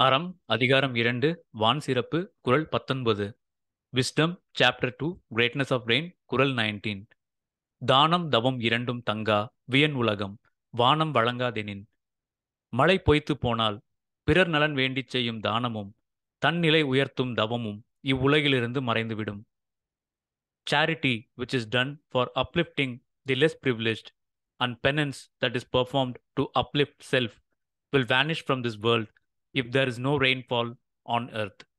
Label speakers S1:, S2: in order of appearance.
S1: அறம் அதிகாரம் இரண்டு வான் சிறப்பு குரல் பத்தொன்பது wisdom chapter two greatness of rain குரல் நைன்டீன் தானம் தவம் இரண்டும் தங்கா வியன் உலகம் வானம் வழங்காதெனின் மழை பொய்த்து போனால் பிறர் நலன் வேண்டிச் செய்யும் தானமும் தன்னிலை உயர்த்தும் தவமும் இவ்வுலகிலிருந்து மறைந்துவிடும் charity which is done for uplifting the less privileged and penance that is performed to uplift self will vanish from this world if there is no rainfall on earth